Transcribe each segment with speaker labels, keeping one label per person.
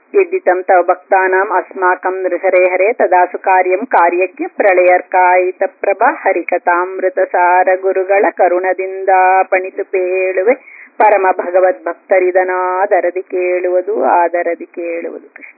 Speaker 1: यद्दितं तव भक्तानाम् अस्माकं नृहरे हरे तदासु कार्यं कार्यಕ್ಕೆ ಪ್ರಳಯರ್ಕಾಯಿತ ಪ್ರಭ ಹರಿಕಥಾಮೃತಸಾರ ಗುರುಗಳ ಕರುಣದಿಂದ ಪಣಿತು ಪೇಳುವೆ ಪರಮ ಭಗವದ್ ಭಕ್ತರಿದನಾದರದಿ ಕೇಳುವುದು ಆದರದಿ ಕೇಳುವುದು ಕೃಷ್ಣ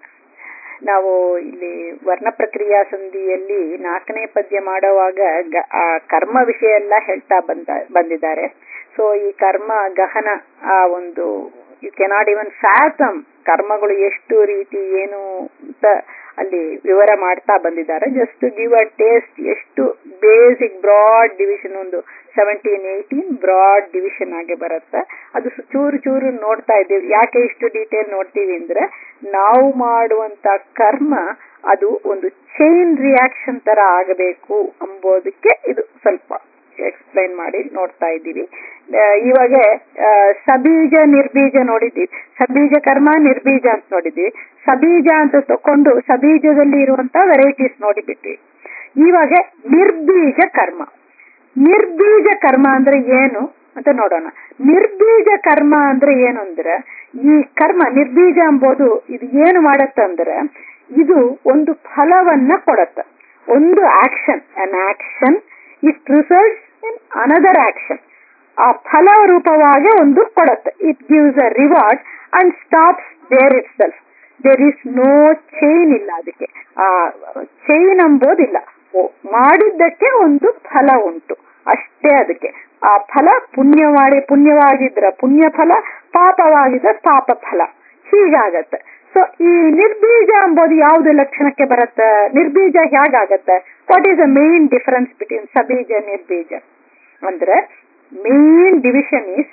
Speaker 1: ನಾವು ಇಲ್ಲಿ ವರ್ಣ ಪ್ರಕ್ರಿಯಾ ಸಂಧಿಯಲ್ಲಿ ನಾಲ್ಕನೇ ಪದ್ಯ ಮಾಡುವಾಗ ಗ- ಆ ಕರ್ಮ ವಿಷಯ ಎಲ್ಲ ಹೇಳ್ತಾ ಬಂದ ಬಂದಿದ್ದಾರೆ ಸೊ ಈ ಕರ್ಮ ಗಹನ ಆ ಒಂದು ಯು ಕೆನಾಟ್ ಇವನ್ ಫ್ಯಾಥಮ್ ಕರ್ಮಗಳು ಎಷ್ಟು ರೀತಿ ಏನು ಅಂತ ಅಲ್ಲಿ ವಿವರ ಮಾಡ್ತಾ ಬಂದಿದ್ದಾರೆ ಜಸ್ಟ್ ಗಿವ್ ಅ ಟೇಸ್ಟ್ ಎಷ್ಟು ಬೇಸಿಕ್ ಬ್ರಾಡ್ ಡಿವಿಷನ್ ಒಂದು ಸೆವೆಂಟೀನ್ ಏಯ್ಟೀನ್ ಬ್ರಾಡ್ ಡಿವಿಷನ್ ಆಗಿ ಬರುತ್ತೆ ಅದು ಸು- ಚೂರು ಚೂರು ನೋಡ್ತಾ ಇದ್ದೀವಿ ಯಾಕೆ ಇಷ್ಟು ಡೀಟೇಲ್ ನೋಡ್ತೀವಿ ಅಂದ್ರೆ ನಾವು ಮಾಡುವಂತ ಕರ್ಮ ಅದು ಒಂದು ಚೈನ್ ರಿಯಾಕ್ಷನ್ ತರ ಆಗಬೇಕು ಎಂಬುದಕ್ಕೆ ಇದು ಸ್ವಲ್ಪ ಎಕ್ಸ್ಪ್ಲೈನ್ ಮಾಡಿ ನೋಡ್ತಾ ಇದ್ದೀವಿ ಆ, ಇವಾಗ ಆ, ಸಬೀಜ ನಿರ್ಬೀಜ ನೋಡಿದ್ದೀವಿ ಸಬೀಜ ಕರ್ಮ ನಿರ್ಬೀಜ ಅಂತ ನೋಡಿದ್ವಿ ಸಬೀಜ ಅಂತ ತಕೊಂಡು ಸಬೀಜದಲ್ಲಿ ಇರುವಂತ ವೆರೈಟೀಸ್ ನೋಡಿಬಿಟ್ವಿ ಇವಾಗ ನಿರ್ಬೀಜ ಕರ್ಮ ನಿರ್ಬೀಜ ಕರ್ಮ ಅಂದ್ರೆ ಏನು ಅಂತ ನೋಡೋಣ ನಿರ್ಬೀಜ ಕರ್ಮ ಅಂದ್ರೆ ಏನು ಅಂದ್ರೆ ಈ ಕರ್ಮ ನಿರ್ಬೀಜ ಎಂಬುದು ಇದು ಏನು ಮಾಡತ್ತಂದ್ರೆ ಇದು ಒಂದು ಫಲವನ್ನ ಕೊಡತ್ತ ಒಂದು action an action it results in another action ಆ ಫಲ ರೂಪವಾಗಿ ಒಂದು ಕೊಡತ್ತೆ it gives a reward and stops there itself there is no chain ಇಲ್ಲ ಅದಕ್ಕೆ ಆ ಚೈನ್ ಎಂಬುದಿಲ್ಲ ಓ, ಮಾಡಿದ್ದಕ್ಕೆ ಒಂದು ಫಲ ಉಂಟು ಅಷ್ಟೇ ಅದಕ್ಕೆ ಆ ಫಲ ಪುಣ್ಯ ಮಾಡಿ ಪುಣ್ಯವಾಗಿದ್ರ ಪುಣ್ಯ ಫಲ ಪಾಪವಾಗಿದ್ರೆ ಪಾಪ ಫಲ ಹೀಗಾಗತ್ತೆ ಸೊ ಈ ನಿರ್ಬೀಜ ಎಂಬುದು ಯಾವ್ದು ಲಕ್ಷಣಕ್ಕೆ ಬರುತ್ತೆ ನಿರ್ಬೀಜ ಹೇಗಾಗತ್ತೆ what is the main difference between ಸಬೀಜ ನಿರ್ಬೀಜ ಅಂದ್ರೆ ಮೇನ್ ಡಿವಿಷನ್ ಈಸ್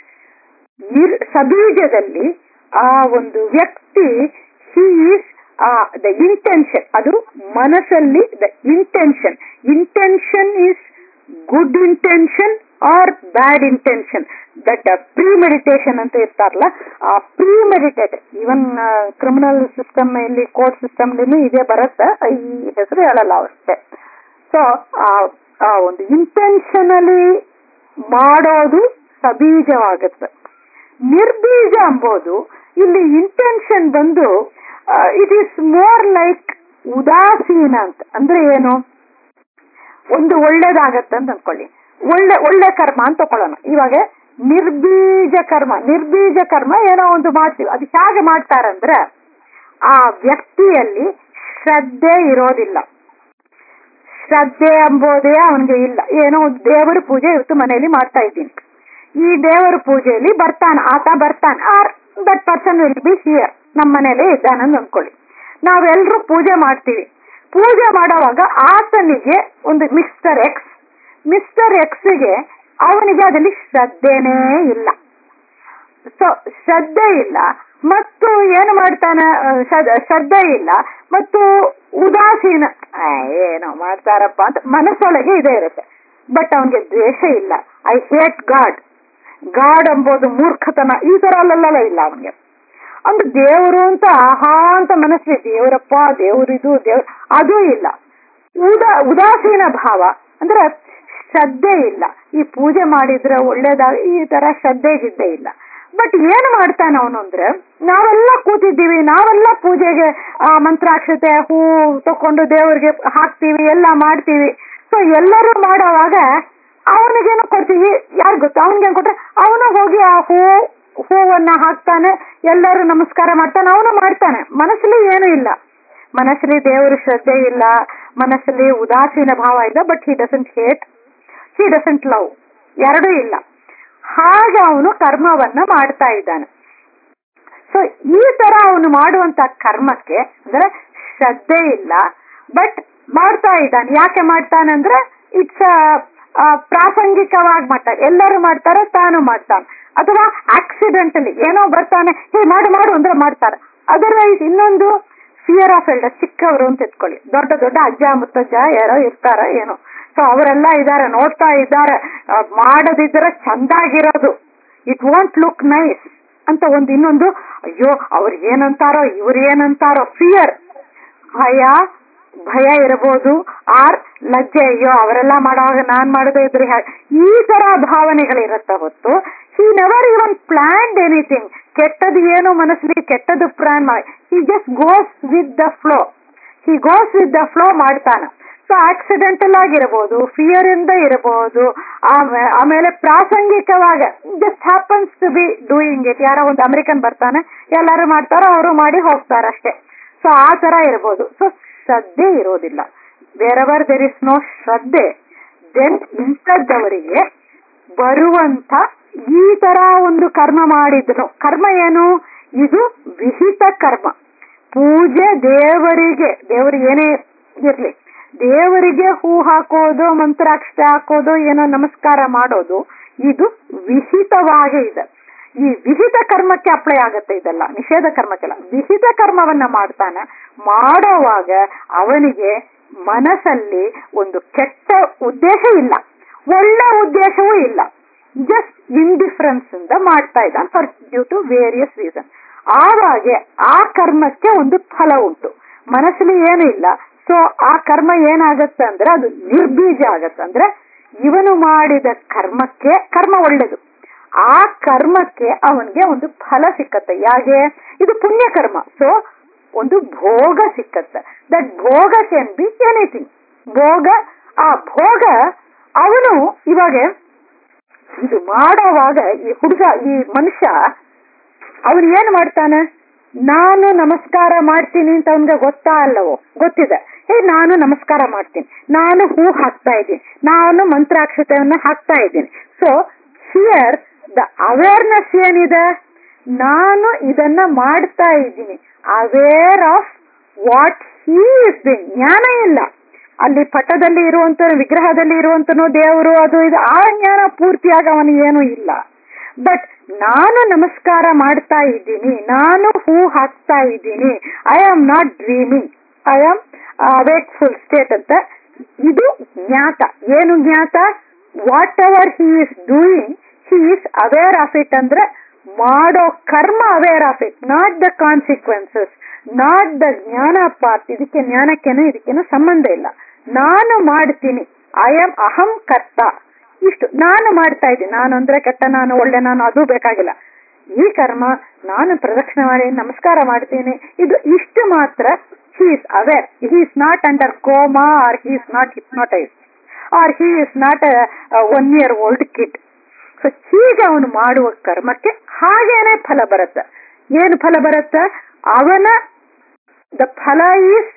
Speaker 1: ನಿರ್ ಸಬೀಜದಲ್ಲಿ ಆ ಒಂದು ವ್ಯಕ್ತಿ ಹಿ ಈಸ್ ಆ ದ ಇಂಟೆನ್ಷನ್ ಅದು ಮನಸ್ಸಲ್ಲಿ the intention intention is good intention or bad intention that premeditation ಅಂತ ಇರ್ತಾರಲ್ಲ ಆ premeditate even criminal system ಇಲ್ಲಿ ಕೋರ್ಟ್ ಸಿಸ್ಟಮ್ ಇದೇ ಬರುತ್ತೆ ಈ ಹೆಸರು ಹೇಳಲ್ಲ ಅಷ್ಟೇ ಸೊ ಆ ಒಂದು ಇಂಟೆನ್ಷನಲಿ ಮಾಡೋದು ಸಬೀಜವಾಗುತ್ತೆ ನಿರ್ಬೀಜ ಎಂಬುದು ಇಲ್ಲಿ ಇಂಟೆನ್ಷನ್ ಬಂದು ಇಟ್ ಈಸ್ ಮೋರ್ ಲೈಕ್ ಉದಾಸೀನ ಅಂತ ಅಂದ್ರೆ ಏನು ಒಂದು ಒಳ್ಳೇದಾಗತ್ತೆ ಅಂತ ಅನ್ಕೊಳ್ಳಿ ಒಳ್ಳೆ ಒಳ್ಳೆ ಕರ್ಮ ಅಂತ ತಕೊಳ್ಳೋಣ ಇವಾಗ ನಿರ್ಬೀಜ ಕರ್ಮ ನಿರ್ಬೀಜ ಕರ್ಮ ಏನೋ ಒಂದು ಮಾಡ್ತೀವಿ ಅದು ಹೇಗೆ ಮಾಡ್ತಾರಂದ್ರೆ ಆ ವ್ಯಕ್ತಿಯಲ್ಲಿ ಶ್ರದ್ಧೆ ಇರೋದಿಲ್ಲ ಶ್ರದ್ಧೆ ಎಂಬುದೇ ಅವನಿಗೆ ಇಲ್ಲ ಏನೋ ಒಂದು ದೇವರ ಪೂಜೆ ಇವತ್ತು ಮನೆಯಲ್ಲಿ ಮಾಡ್ತಾ ಇದ್ದೀನಿ ಈ ದೇವರ ಪೂಜೆಯಲ್ಲಿ ಬರ್ತಾನೆ ಆತ ಬರ್ತಾನೆ or that person will be here ನಮ್ಮ ಮನೇಲಿ ಇದ್ದಾನಂದು ಅನ್ಕೊಳ್ಳಿ ನಾವೆಲ್ಲರೂ ಪೂಜೆ ಮಾಡ್ತೀವಿ ಪೂಜೆ ಮಾಡುವಾಗ ಆತನಿಗೆ ಒಂದು ಮಿಸ್ಟರ್ ಎಕ್ಸ್ ಮಿಸ್ಟರ್ ಎಕ್ಸ್ಗೆ ಅವನಿಗೆ ಅದರಲ್ಲಿ ಶ್ರದ್ಧೆನೇ ಇಲ್ಲ ಸೊ ಶ್ರದ್ಧೆ ಇಲ್ಲ ಮತ್ತು ಏನು ಮಾಡ್ತಾನ ಆ, ಶ್ರದ್- ಶ್ರದ್ಧೆ ಇಲ್ಲ ಮತ್ತು ಉದಾಸೀನ ಆ, ಏನೋ ಮಾಡ್ತಾರಪ್ಪ ಅಂತ ಮನಸ್ಸೊಳಗೆ ಇದೇ ಇರುತ್ತೆ ಬಟ್ ಅವನಿಗೆ ದ್ವೇಷ ಇಲ್ಲ ಐ ಹೇಟ್ ಗಾಡ್ ಗಾಡ್ ಎಂಬುದು ಮೂರ್ಖತನ ಈ ತರ ಅಲ್ಲೆಲ್ಲ ಇಲ್ಲ ಅವನಿಗೆ ಅಂದ್ರೆ ದೇವರು ಅಂತ ಆಹಾ ಅಂತ ಮನಸ್ಸಿಗೆ ದೇವರಪ್ಪ ದೇವರಿದು ದೇವ್ ಅದು ಇಲ್ಲ ಉದಾ ಉದಾಸೀನ ಭಾವ ಅಂದ್ರೆ ಶ್ರದ್ಧೆ ಇಲ್ಲ ಈ ಪೂಜೆ ಮಾಡಿದ್ರೆ ಒಳ್ಳೇದಾಗ ಈ ತರ ಶ್ರದ್ಧೆ ಗಿದ್ದೆ ಇಲ್ಲ ಬಟ್ ಏನ್ ಮಾಡ್ತಾನ ಅವನು ಅಂದ್ರೆ ನಾವೆಲ್ಲ ಕೂತಿದ್ದೀವಿ ನಾವೆಲ್ಲ ಪೂಜೆಗೆ ಆ ಮಂತ್ರಾಕ್ಷತೆ ಹೂ ತಕೊಂಡು ದೇವರಿಗೆ ಹಾಕ್ತೀವಿ ಎಲ್ಲ ಮಾಡ್ತೀವಿ ಸೊ ಎಲ್ಲರೂ ಮಾಡೋವಾಗ ಅವನಿಗೇನು ಕೊಡ್ತೀವಿ ಯಾರು ಗೊತ್ತು ಅವನಿಗೆ ಕೊಟ್ರೆ ಅವನು ಹೋಗಿ ಆ ಹೂ ಹೂವನ್ನ ಹಾಕ್ತಾನೆ ಎಲ್ಲರೂ ನಮಸ್ಕಾರ ಮಾಡ್ತಾನೆ ಅವನು ಮಾಡ್ತಾನೆ ಮನಸ್ಸಲ್ಲಿ ಏನು ಇಲ್ಲ ಮನಸ್ಸಲ್ಲಿ ದೇವರ ಶ್ರದ್ಧೆ ಇಲ್ಲ ಮನಸ್ಸಲ್ಲಿ ಉದಾಸೀನ ಭಾವ ಇಲ್ಲ but he doesn't hate he doesn't love ಎರಡೂ ಇಲ್ಲ ಹಾಗೆ ಅವನು ಕರ್ಮವನ್ನ ಮಾಡ್ತಾ ಇದ್ದಾನೆ ಸೊ ಈ ತರ ಅವನು ಮಾಡುವಂತ ಕರ್ಮಕ್ಕೆ ಅಂದ್ರೆ ಶ್ರದ್ಧೆ ಇಲ್ಲ ಬಟ್ ಮಾಡ್ತಾ ಇದ್ದಾನೆ ಯಾಕೆ ಮಾಡ್ತಾನಂದ್ರೆ ಇಟ್ಸ್ ಪ್ರಾಸಂಗಿಕವಾಗಿ ಮಾಡ್ತಾನೆ ಎಲ್ಲರೂ ಮಾಡ್ತಾರೆ ತಾನು ಮಾಡ್ತಾನೆ ಅಥವಾ ಆಕ್ಸಿಡೆಂಟಲಿ ಏನೋ ಬರ್ತಾನೆ ಹೇ ಮಾಡು ಮಾಡು ಅಂದ್ರೆ ಮಾಡ್ತಾರೆ ಅದರ್ವೈಸ್ ಇನ್ನೊಂದು ಫಿಯರ್ ಆಫ್ ಎಲ್ಡರ್ ಚಿಕ್ಕವರು ಅಂತ ಇಟ್ಕೊಳ್ಳಿ ದೊಡ್ಡ ದೊಡ್ಡ ಅಜ್ಜ ಮುತ್ತಜ್ಜ ಯಾರೋ ಇರ್ತಾರ ಏನೋ ಸೊ ಅವರೆಲ್ಲ ಇದಾರೆ ನೋಡ್ತಾ ಇದ್ದಾರೆ ಆ, ಮಾಡದಿದ್ರೆ ಚಂದಾಗಿರೋದು ಇಟ್ ವಾಂಟ್ ಲುಕ್ ನೈಸ್ ಅಂತ ಒಂದು ಇನ್ನೊಂದು ಅಯ್ಯೋ ಅವ್ರು ಏನಂತಾರೋ ಇವ್ರು ಏನಂತಾರೋ ಫಿಯರ್ ಭಯ ಭಯ ಇರಬಹುದು ಆರ್ ಲಜ್ಜೆ ಅಯ್ಯೋ ಅವರೆಲ್ಲ ಮಾಡುವಾಗ ನಾನ್ ಮಾಡದೇ ಇದ್ರೆ ಹ್ಯಾ- ಈ ತರ ಭಾವನೆಗಳಿರತ್ತ ಹೊತ್ತು
Speaker 2: he never even planned anything ಕೆಟ್ಟದ್ದು ಏನು ಮನಸ್ಸಲ್ಲಿ ಕೆಟ್ಟದ್ದು ಪ್ಲಾನ್ ಮಾಡಿ he just goes with the flow he goes with the flow ಮಾಡ್ತಾನೆ ಸೊ ಆಕ್ಸಿಡೆಂಟಲ್ ಆಗಿರಬಹುದು ಫಿಯರ್ ಇಂದ ಇರಬಹುದು ಆಮೇ- ಆಮೇಲೆ ಪ್ರಾಸಂಗಿಕವಾಗ just happens to be doing it ಯಾರೋ ಒಂದು ಅಮೆರಿಕನ್ ಬರ್ತಾನೆ ಎಲ್ಲರೂ ಮಾಡ್ತಾರೋ ಅವರು ಮಾಡಿ ಹೋಗ್ತಾರೆ ಅಷ್ಟೇ ಸೊ ಆ ತರ ಇರಬಹುದು ಸೊ ಶ್ರದ್ಧೆ ಇರೋದಿಲ್ಲ ವೇರೆವರ್ ದೇರ್ ಇಸ್ ನೋ ಶ್ರದ್ಧೆ ದೆನ್ ಇಂಥದ್ದವರಿಗೆ ಬರುವಂತ ಈ ತರ ಒಂದು ಕರ್ಮ ಮಾಡಿದ್ರು ಕರ್ಮ ಏನು ಇದು ವಿಹಿತ ಕರ್ಮ ಪೂಜೆ ದೇವರಿಗೆ ದೇವರಿಗೆ ಏನೇ ಇರ್ಲಿ ದೇವರಿಗೆ ಹೂ ಹಾಕೋದು ಮಂತ್ರಾಕ್ಷತೆ ಹಾಕೋದು ಏನೋ ನಮಸ್ಕಾರ ಮಾಡೋದು ಇದು ವಿಹಿತವಾಗೇ ಇದೆ ಈ ವಿಹಿತ ಕರ್ಮಕ್ಕೆ ಅಪ್ಲೈ ಆಗತ್ತೆ ಇದೆಲ್ಲ ನಿಷೇಧ ಕರ್ಮಕ್ಕೆಲ್ಲ ವಿಹಿತ ಕರ್ಮವನ್ನ ಮಾಡ್ತಾನೆ ಮಾಡೋವಾಗ ಅವನಿಗೆ ಮನಸ್ಸಲ್ಲಿ ಒಂದು ಕೆಟ್ಟ ಉದ್ದೇಶ ಇಲ್ಲ ಒಳ್ಳೆ ಉದ್ದೇಶವೂ ಇಲ್ಲ ಜಸ್ಟ್ ಇಂಡಿಫರೆನ್ಸ್ ಇಂದ ಮಾಡ್ತಾ ಇದ್ದಾನೆ for due to various reason ಆವಾಗ ಆ ಕರ್ಮಕ್ಕೆ ಒಂದು ಫಲ ಉಂಟು ಮನಸ್ಸಲ್ಲಿ ಏನು ಇಲ್ಲ ಸೊ ಆ ಕರ್ಮ ಏನಾಗತ್ತೆ ಅಂದ್ರೆ ಅದು ನಿರ್ಬೀಜ ಆಗತ್ತೆ ಅಂದ್ರೆ ಇವನು ಮಾಡಿದ ಕರ್ಮಕ್ಕೆ ಕರ್ಮ ಒಳ್ಳೇದು ಆ ಕರ್ಮಕ್ಕೆ ಅವನಿಗೆ ಒಂದು ಫಲ ಸಿಕ್ಕತ್ತೆ ಯಾಕೆ ಇದು ಪುಣ್ಯ ಕರ್ಮ ಸೊ ಒಂದು ಭೋಗ ಸಿಕ್ಕತ್ತೆ ದಟ್ ಭೋಗ ಕ್ಯಾನ್ ಬಿ ಎನಿಥಿಂಗ್ ಭೋಗ ಆ ಭೋಗ ಅವನು ಇವಾಗ ಇದು ಮಾಡೋವಾಗ ಈ ಹುಡುಗ ಈ ಮನುಷ್ಯ ಅವನು ಏನ್ ಮಾಡ್ತಾನೆ ನಾನು ನಮಸ್ಕಾರ ಮಾಡ್ತೀನಿ ಅಂತ ಅವನ್ಗೆ ಗೊತ್ತಾ ಅಲ್ಲವೋ ಗೊತ್ತಿದೆ ಏ ನಾನು ನಮಸ್ಕಾರ ಮಾಡ್ತೀನಿ ನಾನು ಹೂ ಹಾಕ್ತಾ ಇದ್ದೀನಿ ನಾನು ಮಂತ್ರಾಕ್ಷತೆಯನ್ನು ಹಾಕ್ತಾ ಇದ್ದೀನಿ ಸೊ ಹಿಯರ್ ದ ಅವೇರ್ನೆಸ್ ಏನಿದೆ ನಾನು ಇದನ್ನ ಮಾಡ್ತಾ ಇದ್ದೀನಿ aware of what he is being ಜ್ಞಾನ ಇಲ್ಲ ಅಲ್ಲಿ ಪಟದಲ್ಲಿ ಇರುವಂತ ವಿಗ್ರಹದಲ್ಲಿ ಇರುವಂತನು ದೇವರು ಅದು ಇದು ಆ ಜ್ಞಾನ ಪೂರ್ತಿಯಾಗಿ ಅವನಿಗೆ ಏನು ಇಲ್ಲ ಬಟ್ ನಾನು ನಮಸ್ಕಾರ ಮಾಡ್ತಾ ಇದ್ದೀನಿ ನಾನು ಹೂ ಹಾಕ್ತಾ ಇದ್ದೀನಿ I am not dreaming I am awakeful state ಅಂತ ಇದು ಜ್ಞಾತ ಏನು ಜ್ಞಾತ whatever he is doing he is aware of it ಅಂದ್ರೆ ಮಾಡೋ ಕರ್ಮ aware of it not the consequences not the ಜ್ಞಾನ ಪಾರ್ಟ್ ಇದಕ್ಕೆ ಜ್ಞಾನಕ್ಕೇನು ಇದಕ್ಕೇನು ಸಂಬಂಧ ಇಲ್ಲ ನಾನು ಮಾಡ್ತೀನಿ ಐ ಆಮ್ ಅಹಂ ಕರ್ತ ಇಷ್ಟು ನಾನು ಮಾಡ್ತಾ ಇದ್ದೀನಿ ನಾನು ಅಂದ್ರೆ ಕೆಟ್ಟ ನಾನು ಒಳ್ಳೆ ನಾನು ಅದು ಬೇಕಾಗಿಲ್ಲ ಈ ಕರ್ಮ ನಾನು ಪ್ರದಕ್ಷಿಣೆ ಮಾಡಿ ನಮಸ್ಕಾರ ಮಾಡ್ತೀನಿ ಇದು ಇಷ್ಟು ಮಾತ್ರ he is aware he is not under coma or he is not hypnotise or he is not one year old kid so ಹೀಗೆ ಅವನು ಮಾಡುವ ಕರ್ಮಕ್ಕೆ ಹಾಗೇನೆ ಫಲ ಬರುತ್ತೆ ಏನು ಫಲ ಬರುತ್ತೆ ಅವನ ದ ಫಲ ಈಸ್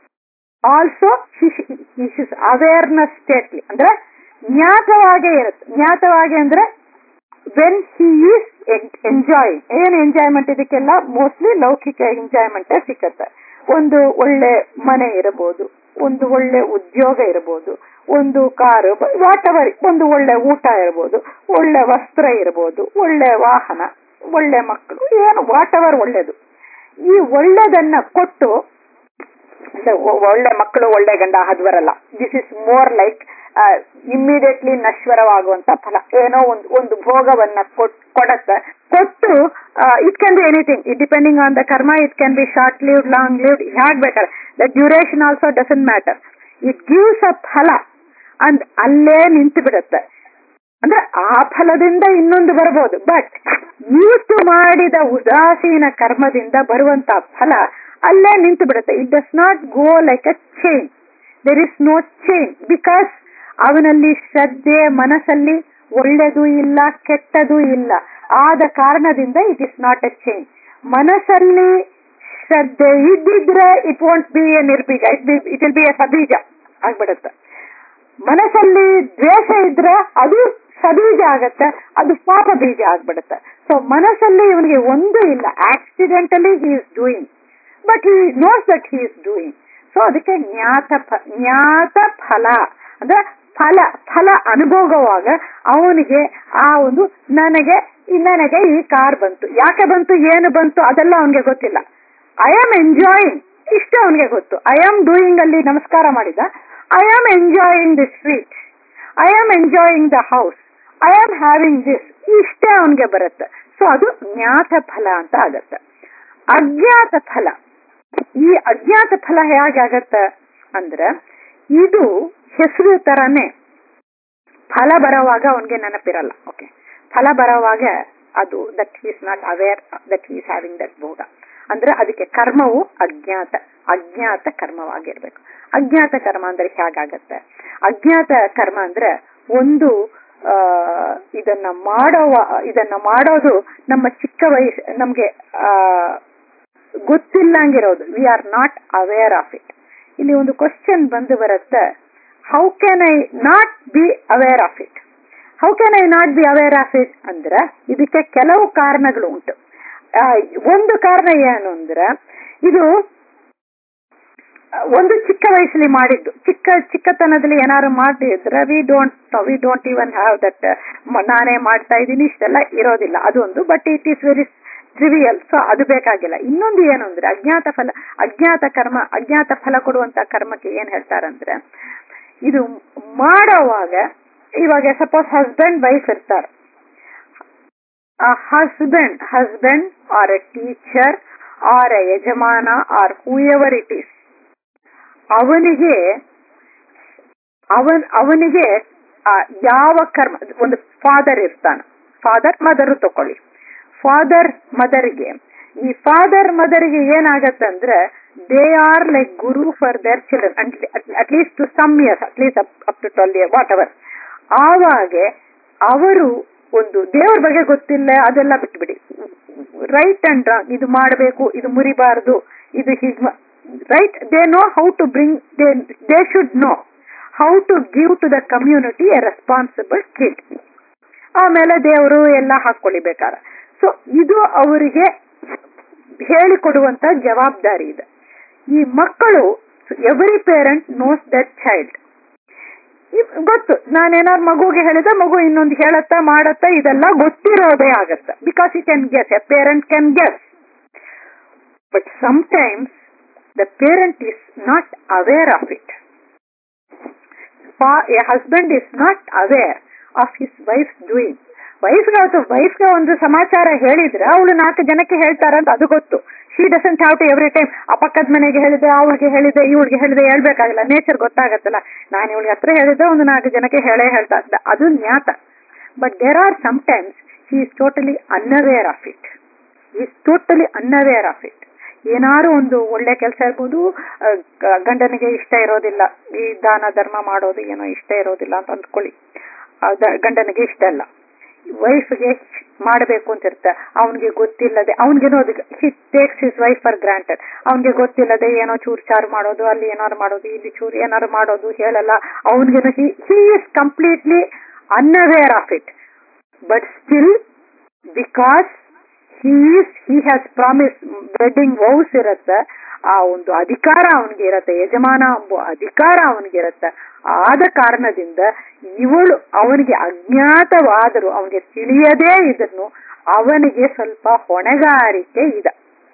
Speaker 2: ಆಲ್ಸೋ ಹಿಸ್ ಅವೇರ್ನೆಸ್ ಸ್ಟೇಟ್ಲಿ ಅಂದ್ರೆ ಜ್ಞಾತವಾಗೇ ಇರುತ್ತೆ ಜ್ಞಾತವಾಗಿ ಅಂದ್ರೆ ವೆನ್ ಹಿ ಈಸ್ ಎಂಜಾಯಿಂಗ್ ಏನ್ ಎಂಜಾಯ್ಮೆಂಟ್ ಇದಕ್ಕೆಲ್ಲ ಮೋಸ್ಟ್ಲಿ ಲೌಕಿಕ ಎಂಜಾಯ್ಮೆಂಟ್ ಸಿಕ್ಕತ್ತೆ ಒಂದು ಒಳ್ಳೆ ಮನೆ ಇರಬಹುದು ಒಂದು ಒಳ್ಳೆ ಉದ್ಯೋಗ ಇರಬಹುದು ಒಂದು ಕಾರು ವಾಟ್ ಎವರ್ ಒಂದು ಒಳ್ಳೆ ಊಟ ಇರಬಹುದು ಒಳ್ಳೆ ವಸ್ತ್ರ ಇರಬಹುದು ಒಳ್ಳೆ ವಾಹನ ಒಳ್ಳೆ ಮಕ್ಕಳು ಏನು ವಾಟ್ ಎವರ್ ಒಳ್ಳೇದು ಈ ಒಳ್ಳೆದನ್ನ ಕೊಟ್ಟು ಅಂದ್ರೆ ಒ- ಒಳ್ಳೆ ಮಕ್ಕಳು ಒಳ್ಳೆ ಗಂಡ ಅದು ಬರಲ್ಲ this is more like immediately ನಶ್ವರವಾಗುವಂತ ಫಲ ಏನೋ ಒಂದು ಒಂದು ಭೋಗವನ್ನ ಕೊಟ್ ಕೊಡತ್ತೆ ಕೊಟ್ಟು it can be anything it depending on the karma it can be short lived long lived ಹೇಗ್ ಬೇಕಾದ್ರೆ the duration also doesn't matter it gives a phala ಅಂದ್ ಅಲ್ಲೇ ನಿಂತು ಬಿಡುತ್ತೆ ಅಂದ್ರೆ ಆ ಫಲದಿಂದ ಇನ್ನೊಂದು ಬರಬಹುದು ಬಟ್ ಇವತ್ತು ಮಾಡಿದ ಉದಾಸೀನ ಕರ್ಮದಿಂದ ಬರುವಂತ ಫಲ ಅಲ್ಲೇ ನಿಂತು ಬಿಡುತ್ತೆ it does not go like a chain there is no chain because ಅವನಲ್ಲಿ ಶ್ರದ್ಧೆ ಮನಸ್ಸಲ್ಲಿ ಒಳ್ಳೆದು ಇಲ್ಲ ಕೆಟ್ಟದು ಇಲ್ಲ ಆದ ಕಾರಣದಿಂದ it is not a chain ಮನಸ್ಸಲ್ಲಿ ಶ್ರದ್ಧೆ ಇದ್ದಿದ್ರೆ ಇಟ್ ವಾಂಟ್ ಬಿ ಎ ನಿರ್ಬೀಜ it be it will be a ಸಬೀಜ ಆಗ್ಬಿಡುತ್ತೆ ಮನಸ್ಸಲ್ಲಿ ದ್ವೇಷ ಇದ್ರೆ ಅದು ಸಬೀಜ ಆಗತ್ತೆ ಅದು ಪಾಪ ಬೀಜ ಆಗ್ಬಿಡುತ್ತೆ ಸೊ ಮನಸ್ಸಲ್ಲಿ ಇವನಿಗೆ ಒಂದು ಇಲ್ಲ accidentally he is doing but he knows that he is doing so ಅದಕ್ಕೆ ಜ್ಞಾತ ಫ- ಜ್ಞಾತ ಫಲ ಅಂದ್ರೆ ಫಲ ಫಲ ಅನುಭೋಗವಾಗ ಅವನಿಗೆ ಆ ಒಂದು ನನಗೆ ನನಗೆ ಈ ಕಾರ್ ಬಂತು ಯಾಕೆ ಬಂತು ಏನು ಬಂತು ಅದೆಲ್ಲ ಅವನಿಗೆ ಗೊತ್ತಿಲ್ಲ ಐ ಆಮ್ ಎಂಜಾಯಿಂಗ್ ಇಷ್ಟ ಅವನಿಗೆ ಗೊತ್ತು ಐ ಆಮ್ ಡೂಯಿಂಗ್ ಅಲ್ಲಿ ನಮಸ್ಕಾರ ಮಾಡಿದ I am enjoying the sweet I am enjoying the house I am having this ಇಷ್ಟೇ ಅವನಿಗೆ ಬರುತ್ತೆ ಸೊ ಅದು ಜ್ಞಾತ ಫಲ ಅಂತ ಆಗತ್ತೆ ಅಜ್ಞಾತ ಫಲ ಈ ಅಜ್ಞಾತ ಫಲ ಹೇಗೆ ಆಗತ್ತೆ ಅಂದ್ರೆ ಇದು ಹೆಸರು ತರಾನೇ ಫಲ ಬರೋವಾಗ ಅವನಿಗೆ ನೆನಪಿರಲ್ಲ ಓಕೆ ಫಲ ಬರೋವಾಗ ಅದು that is not aware that is having that ಭೋಗ ಅಂದ್ರೆ ಅದಕ್ಕೆ ಕರ್ಮವು ಅಜ್ಞಾತ ಅಜ್ಞಾತ ಕರ್ಮವಾಗಿರ್ಬೇಕು ಅಜ್ಞಾತ ಕರ್ಮ ಅಂದ್ರೆ ಹೇಗಾಗತ್ತೆ ಅಜ್ಞಾತ ಕರ್ಮ ಅಂದ್ರೆ ಒಂದು ಆ ಇದನ್ನ ಮಾಡೋ ಇದನ್ನ ಮಾಡೋದು ನಮ್ಮ ಚಿಕ್ಕ ವಯಸ್ಸು ನಮ್ಗೆ ಆ ಗೊತ್ತಿಲ್ಲಂಗಿರೋದು we are not aware of it ಇಲ್ಲಿ ಒಂದು ಕ್ವಶನ್ ಬಂದು ಬರುತ್ತೆ how can I not be aware of it how can I not be aware of it ಅಂದ್ರೆ ಇದಕ್ಕೆ ಕೆಲವು ಕಾರಣಗಳು ಉಂಟು ಆ, ಒಂದು ಕಾರಣ ಏನು ಅಂದ್ರೆ ಇದು ಒಂದು ಚಿಕ್ಕ ವಯಸ್ಸಲ್ಲಿ ಮಾಡಿದ್ದು ಚಿಕ್ಕ ಚಿಕ್ಕತನದಲ್ಲಿ ಏನಾದ್ರು ಮಾಡಿದ್ರೆ we don't we don't even have that ನಾನೇ ಮಾಡ್ತಾ ಇದ್ದೀನಿ ಇಷ್ಟೆಲ್ಲ ಇರೋದಿಲ್ಲ ಅದೊಂದು but it is very trivial so ಅದು ಬೇಕಾಗಿಲ್ಲ ಇನ್ನೊಂದು ಏನು ಅಂದ್ರೆ ಅಜ್ಞಾತ ಫಲ ಅಜ್ಞಾತ ಕರ್ಮ ಅಜ್ಞಾತ ಫಲ ಕೊಡುವಂತ ಕರ್ಮಕ್ಕೆ ಏನ್ ಹೇಳ್ತಾರಂದ್ರೆ ಇದು ಮಾಡೋವಾಗ ಇವಾಗ ಸಪೋಸ್ ಹಸ್ಬೆಂಡ್ ವೈಫ್ ಇರ್ತಾರೆ a husband, husband or a teacher or a ಯಜಮಾನ or whoever it is ಅವನಿಗೆ ಅವನ್ ಅವನಿಗೆ ಆ ಯಾವ ಕರ್ಮ ಒಂದು ಫಾದರ್ ಇರ್ತಾನೆ ಫಾದರ್ ಮದರ್ ತಕೊಳ್ಳಿ ಫಾದರ್ ಮದರ್ಗೆ ಈ ಫಾದರ್ ಮದರ್ಗೆ ಏನಾಗತ್ತಂದ್ರೆ they are like guru for their children at least to some years at least up to twelve year whatever ಆವಾಗ ಅವರು ಒಂದು ದೇವ್ರ ಬಗ್ಗೆ ಗೊತ್ತಿಲ್ಲ ಅದೆಲ್ಲ ಬಿಟ್ಬಿಡಿ ರೈಟ್ ಅಂಡ್ ರಾಂಗ್ ಇದು ಮಾಡಬೇಕು ಇದು ಮುರಿಬಾರದು ಇದು ಹೀಗ್ right they know how to bring they should know how to give to the community a responsible kid ಆಮೇಲೆ ದೇವರು ಎಲ್ಲ ಹಾಕೊಳ್ಳಿ ಬೇಕಾದ್ರೆ ಸೊ ಇದು ಅವರಿಗೆ ಹೇಳಿಕೊಡುವಂತ ಜವಾಬ್ದಾರಿ ಇದೆ ಈ ಮಕ್ಕಳು every parent knows that child ಗೊತ್ತು ನಾನೇನಾದ್ರು ಮಗುಗೆ ಹೇಳಿದ್ರೆ ಮಗು ಇನ್ನೊಂದು ಹೇಳತ್ತ ಮಾಡತ್ತ ಇದೆಲ್ಲ ಗೊತ್ತಿರೋದೇ ಆಗತ್ತ because you can guess a parent can guess but sometimes the parent is not aware of it a husband is not aware of his wife doing ವೈಫ್ಗೆ ಅವತ್ತು ವೈಫ್ಗೆ ಒಂದು ಸಮಾಚಾರ ಹೇಳಿದ್ರೆ ಅವಳು ನಾಲ್ಕು ಜನಕ್ಕೆ ಹೇಳ್ತಾರಂತ ಅದು ಗೊತ್ತು she doesn't have to every time ಆ ಪಕ್ಕದ ಮನೆಗೆ ಹೇಳಿದೆ ಅವಳಿಗೆ ಹೇಳಿದೆ ಇವಳಿಗೆ ಹೇಳಿದೆ ಹೇಳ್ಬೇಕಾಗಿಲ್ಲ ನೇಚರ್ ಗೊತ್ತಾಗತ್ತಲ್ಲ ನಾನು ಇವಳಿಗೆ ಹತ್ರ ಹೇಳಿದ್ರೆ ಒಂದು ನಾಲ್ಕು ಜನಕ್ಕೆ ಹೇಳೇ ಹೇಳ್ತಾ ಇದ್ದ ಅದು ಜ್ಞಾತ but there are some times he is totally unaware of it is totally unaware of it ಏನಾರು ಒಂದು ಒಳ್ಳೆ ಕೆಲಸ ಇರ್ಬೋದು ಆ, ಗ- ಗಂಡನಿಗೆ ಇಷ್ಟ ಇರೋದಿಲ್ಲ ಈ ದಾನ ಧರ್ಮ ಮಾಡೋದು ಏನೋ ಇಷ್ಟ ಇರೋದಿಲ್ಲ ಅಂತ ಅಂದ್ಕೊಳ್ಳಿ ಆ ದ- ಗಂಡನಿಗೆ ಇಷ್ಟ ಇಲ್ಲ ವೈಫ್ಗೆ ಮಾಡಬೇಕು ಅಂತ ಇರುತ್ತೆ ಅವನಿಗೆ ಗೊತ್ತಿಲ್ಲದೆ ಅವನಿಗೇನೋ ಅದು he takes his wife for granted ಅವನಿಗೆ ಗೊತ್ತಿಲ್ಲದೆ ಏನೋ ಚೂರು ಚಾರು ಮಾಡೋದು ಅಲ್ಲಿ ಏನಾರು ಮಾಡೋದು ಇಲ್ಲಿ ಚೂರು ಏನಾರು ಮಾಡೋದು ಹೇಳಲ್ಲ ಅವನಿಗೇನೋ he is completely unaware of it but still because he is he has promise wedding vows ಇರತ್ತೆ ಆ ಒಂದು ಅಧಿಕಾರ ಅವನಿಗೆ ಇರತ್ತೆ ಯಜಮಾನ ಎಂಬ ಅಧಿಕಾರ ಅವನಿಗೆ ಇರತ್ತೆ ಆದ ಕಾರಣದಿಂದ ಇವಳು ಅವನಿಗೆ ಅಜ್ಞಾತವಾದರೂ ಅವನಿಗೆ ತಿಳಿಯದೇ ಇದನ್ನು ಅವನಿಗೆ ಸ್ವಲ್ಪ ಹೊಣೆಗಾರಿಕೆ ಇದೆ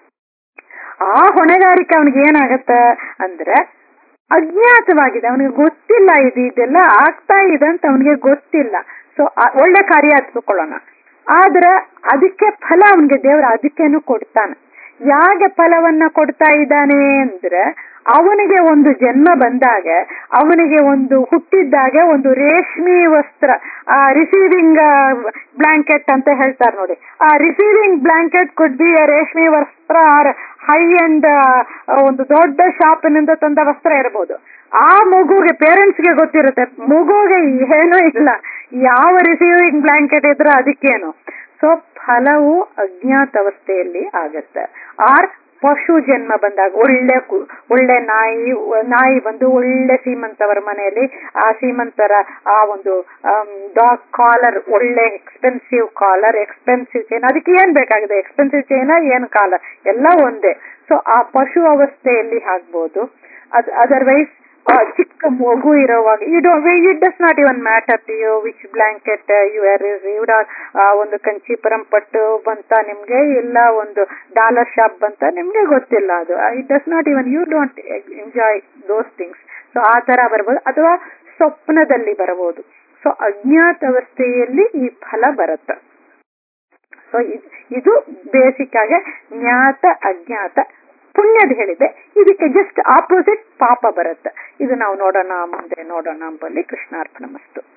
Speaker 2: ಆ ಹೊಣೆಗಾರಿಕೆ ಅವನಿಗೆ ಏನಾಗತ್ತ ಅಂದ್ರೆ ಅಜ್ಞಾತವಾಗಿದೆ ಅವನಿಗೆ ಗೊತ್ತಿಲ್ಲ ಇದು ಇದೆಲ್ಲ ಆಗ್ತಾ ಇದೆ ಅಂತ ಅವನಿಗೆ ಗೊತ್ತಿಲ್ಲ ಸೊ ಒಳ್ಳೆ ಕಾರ್ಯ ಹತ್ಕೊಳ್ಳೋಣ ಆದ್ರೆ ಅದಕ್ಕೆ ಫಲ ಅವನಿಗೆ ದೇವರ ಅದಕ್ಕೇನು ಕೊಡ್ತಾನೆ ಯಾಕೆ ಫಲವನ್ನ ಕೊಡ್ತಾ ಇದ್ದಾನೆ ಅಂದ್ರೆ ಅವನಿಗೆ ಒಂದು ಜನ್ಮ ಬಂದಾಗ ಅವನಿಗೆ ಒಂದು ಹುಟ್ಟಿದ್ದಾಗೆ ಒಂದು ರೇಷ್ಮೆ ವಸ್ತ್ರ ಆ ರಿಸೀವಿಂಗ್ ಬ್ಲಾಂಕೆಟ್ ಅಂತ ಹೇಳ್ತಾರೆ ನೋಡಿ ಆ ರಿಸೀವಿಂಗ್ ಬ್ಲಾಂಕೆಟ್ ಕುಡ್ ಬಿ ರೇಷ್ಮೆ ವಸ್ತ್ರ ಆರ್ ಹೈ ಅಂಡ್ ಒಂದು ದೊಡ್ಡ ಶಾಪಿನಿಂದ ತಂದ ವಸ್ತ್ರ ಇರಬಹುದು ಆ ಮಗುಗೆ ಪೇರೆಂಟ್ಸ್ಗೆ ಗೊತ್ತಿರುತ್ತೆ ಮಗುಗೆ ಏನೂ ಇಲ್ಲ ಯಾವ ರಿಸೀವಿಂಗ್ ಬ್ಲಾಂಕೆಟ್ ಇದ್ರೆ ಅದಕ್ಕೇನು ಸೊ ಫಲವು ಅಜ್ಞಾತವಸ್ಥೆಯಲ್ಲಿ ಆಗತ್ತೆ ಆರ್ ಪಶು ಜನ್ಮ ಬಂದಾಗ ಒಳ್ಳೆ ಕು- ಒಳ್ಳೆ ನಾಯಿ ನಾಯಿ ಬಂದು ಒಳ್ಳೆ ಸೀಮಂತವರ ಮನೆಯಲ್ಲಿ ಆ ಸೀಮಂತರ ಆ ಒಂದು ಡಾಗ್ ಕಾಲರ್ ಒಳ್ಳೆ ಎಕ್ಸ್ಪೆನ್ಸಿವ್ ಕಾಲರ್ ಎಕ್ಸ್ಪೆನ್ಸಿವ್ ಚೈನ್ ಅದಕ್ಕೆ ಏನ್ ಬೇಕಾಗಿದೆ ಎಕ್ಸ್ಪೆನ್ಸಿವ್ ಚೈನ್ ಏನ್ ಕಾಲರ್ ಎಲ್ಲ ಒಂದೇ ಸೊ ಆ ಪಶು ಅವಸ್ಥೆಯಲ್ಲಿ ಆಗ್ಬೋದು ಅದ್ ಅದರ್ವೈಸ್ ಚಿಕ್ಕ ಮಗು ಇರೋವಾಗ you do it does not even matter to you which blanket you are received ಒಂದು ಕಂಚೀಪುರಂ ಪಟ್ಟು ಬಂತ ನಿಮ್ಗೆ ಇಲ್ಲ ಒಂದು ಡಾಲರ್ ಶಾಪ್ ಬಂತ ನಿಮ್ಗೆ ಗೊತ್ತಿಲ್ಲ ಅದು it does not even you don't enjoy those things so ಆ ತರ ಬರ್ಬೋದು ಅಥವಾ ಸ್ವಪ್ನದಲ್ಲಿ ಬರಬಹುದು ಸೊ ಅಜ್ಞಾತ ಅವಸ್ಥೆಯಲ್ಲಿ ಈ ಫಲ ಬರುತ್ತೆ ಸೊ ಇದು ಬೇಸಿಕ್ ಆಗಿ ಜ್ಞಾತ ಅಜ್ಞಾತ ಪುಣ್ಯದ ಹೇಳಿದೆ ಇದಕ್ಕೆ ಜಸ್ಟ್ ಆಪೋಸಿಟ್ ಪಾಪ ಬರುತ್ತೆ ಇದು ನಾವು ನೋಡೋಣ ಮುಂದೆ ನೋಡೋಣ ಎಂಬಲ್ಲಿ ಕೃಷ್ಣಾರ್ಪಣ ಮಸ್ತು